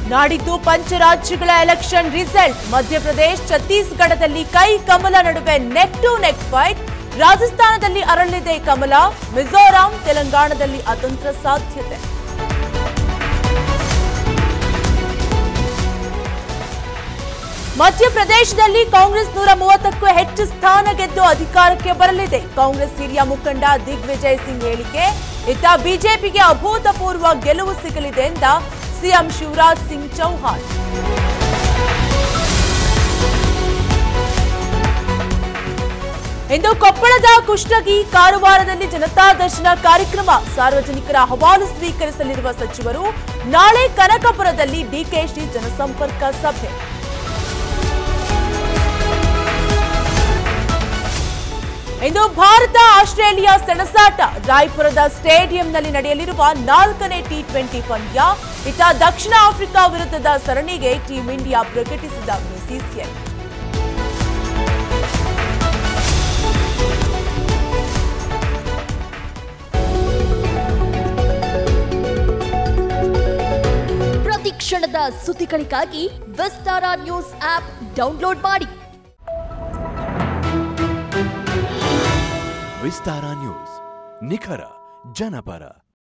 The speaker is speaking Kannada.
ನಾಡಿದ್ದು ಪಂಚರಾಜ್ಯಗಳ ಎಲೆಕ್ಷನ್ ರಿಸಲ್ಟ್ ಮಧ್ಯಪ್ರದೇಶ ಛತ್ತೀಸ್ಗಢದಲ್ಲಿ ಕೈ ಕಮಲ ನಡುವೆ ನೆಕ್ ಟು ನೆಕ್ ಫೈಟ್ ರಾಜಸ್ಥಾನದಲ್ಲಿ ಅರಳಿದೆ ಕಮಲ ಮಿಜೋರಾಂ ತೆಲಂಗಾಣದಲ್ಲಿ ಅತಂತ್ರ ಸಾಧ್ಯತೆ ಮಧ್ಯಪ್ರದೇಶದಲ್ಲಿ ಕಾಂಗ್ರೆಸ್ ನೂರ ಮೂವತ್ತಕ್ಕೂ ಹೆಚ್ಚು ಸ್ಥಾನ ಗೆದ್ದು ಅಧಿಕಾರಕ್ಕೆ ಬರಲಿದೆ ಕಾಂಗ್ರೆಸ್ ಹಿರಿಯ ಮುಖಂಡ ದಿಗ್ವಿಜಯ್ ಸಿಂಗ್ ಹೇಳಿಕೆ ಇತ್ತ ಬಿಜೆಪಿಗೆ ಅಭೂತಪೂರ್ವ ಗೆಲುವು ಸಿಗಲಿದೆ ಎಂದ ಸಿಎಂ ಶಿವರಾಜ್ ಸಿಂಗ್ ಚೌಹಾಣ್ ಇಂದು ಕೊಪ್ಪಳದ ಕುಷ್ಟಗಿ ಕಾರವಾರದಲ್ಲಿ ಜನತಾ ದರ್ಶನ ಕಾರ್ಯಕ್ರಮ ಸಾರ್ವಜನಿಕರ ಅಹವಾಲು ಸ್ವೀಕರಿಸಲಿರುವ ಸಚಿವರು ನಾಳೆ ಕನಕಪುರದಲ್ಲಿ ಡಿಕೆಶಿ ಜನಸಂಪರ್ಕ ಸಭೆ ಇಂದು ಭಾರತ ಆಸ್ಟ್ರೇಲಿಯಾ ಸೆಣಸಾಟ ರಾಯ್ಪುರದ ಸ್ಟೇಡಿಯಂನಲ್ಲಿ ನಡೆಯಲಿರುವ ನಾಲ್ಕನೇ ಟಿ ಟ್ವೆಂಟಿ ಪಂದ್ಯ ಇತ್ತ ದಕ್ಷಿಣ ಆಫ್ರಿಕಾ ವಿರುದ್ಧದ ಸರಣಿಗೆ ಟೀಂ ಇಂಡಿಯಾ ಪ್ರಕಟಿಸಿದ ಬಿಸಿಸಿಐ ಪ್ರತಿ ಕ್ಷಣದ ಸುದ್ದಿಗಳಿಗಾಗಿ ವಿಸ್ತಾರ ನ್ಯೂಸ್ ಆಪ್ ಡೌನ್ಲೋಡ್ ಮಾಡಿ ವಿಸ್ತಾರ ನ್ಯೂಸ್ ನಿಖರ ಜನಪರ